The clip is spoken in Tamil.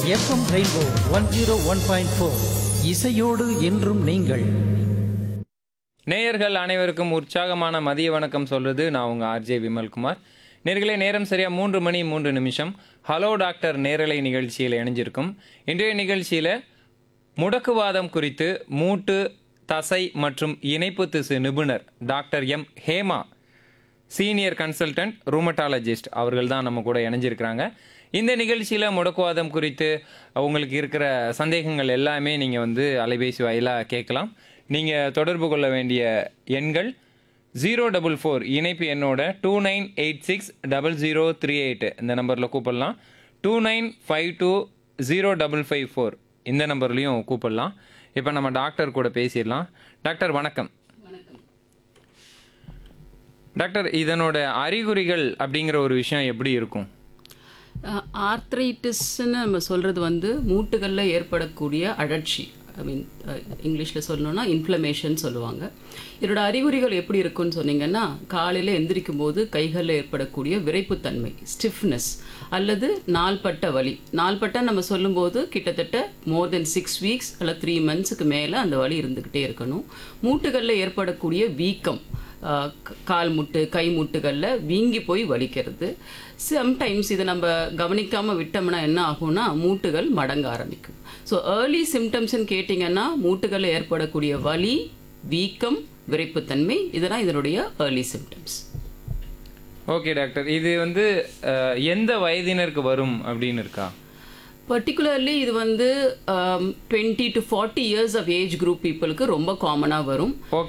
FM rainbow one zero one point four இசையோடு என்றும் நீங்கள் நேயர்கள் அனைவருக்கும் உற்சாகமான மதிய வணக்கம் சொல்றது நான் உங்க ஆர்ஜே விமல்குமார் நேர்களே நேரம் சரியா மூன்று மணி மூன்று நிமிஷம் ஹலோ டாக்டர் நேரலை நிகழ்ச்சியில் இணைஞ்சிருக்கும் இன்றைய நிகழ்ச்சியில முடக்குவாதம் குறித்து மூட்டு தசை மற்றும் இணைப்பு திசு நிபுணர் doctor M Hema senior consultant rheumatologist அவர்கள் தான் நம்ம கூட இணைஞ்சிருக்கிறாங்க இந்த நிகழ்ச்சியில் முடக்குவாதம் குறித்து உங்களுக்கு இருக்கிற சந்தேகங்கள் எல்லாமே நீங்கள் வந்து அலைபேசி வாயிலாக கேட்கலாம் நீங்கள் தொடர்பு கொள்ள வேண்டிய எண்கள் ஜீரோ டபுள் ஃபோர் இணைப்பு எண்ணோட two nine eight six double zero three eight இந்த நம்பரில் கூப்பிடலாம் two nine five two zero double five four இந்த நம்பர்லேயும் கூப்பிடலாம் இப்போ நம்ம டாக்டர் கூட பேசிடலாம் டாக்டர் வணக்கம் டாக்டர் இதனோட அறிகுறிகள் அப்படிங்கிற ஒரு விஷயம் எப்படி இருக்கும் ஆர்த்ரைட்டிஸ்ன்னு நம்ம சொல்கிறது வந்து மூட்டுகளில் ஏற்படக்கூடிய அழற்சி ஐ மீன் இங்கிலீஷில் சொல்லணும்னா இன்ஃப்ளமேஷன் சொல்லுவாங்க இதோட அறிகுறிகள் எப்படி இருக்குன்னு சொன்னீங்கன்னா காலையில் எந்திரிக்கும் போது கைகளில் ஏற்படக்கூடிய விரைப்புத்தன்மை ஸ்டிஃப்னஸ் அல்லது நாள்பட்ட வலி நாள்பட்ட நம்ம சொல்லும்போது கிட்டத்தட்ட மோர் தென் சிக்ஸ் வீக்ஸ் அல்ல த்ரீ மந்த்ஸுக்கு மேலே அந்த வலி இருந்துக்கிட்டே இருக்கணும் மூட்டுகளில் ஏற்படக்கூடிய வீக்கம் ஆஹ் க- கால் முட்டு கை முட்டுகளில் வீங்கி போய் வலிக்கிறது சம்டைம்ஸ் இதை நம்ம கவனிக்காமல் விட்டோம்னா என்ன ஆகும்னா மூட்டுகள் மடங்க ஆரம்பிக்கும் ஸோ ஏர்லி சிம்டம்ஸ்ன்னு கேட்டிங்கன்னா மூட்டுகளில் ஏற்படக்கூடிய வலி வீக்கம் விரைப்புத்தன்மை இதெல்லாம் இதனுடைய ஏர்லி சிம்டம்ஸ் ஓகே டாக்டர் இது வந்து அஹ், எந்த வயதினருக்கு வரும் அப்படின்னு இருக்கா பர்டிகுலர்லி இது வந்து twenty to forty years of age group பீப்புளுக்கு ரொம்ப காமனாக வரும் ஓகே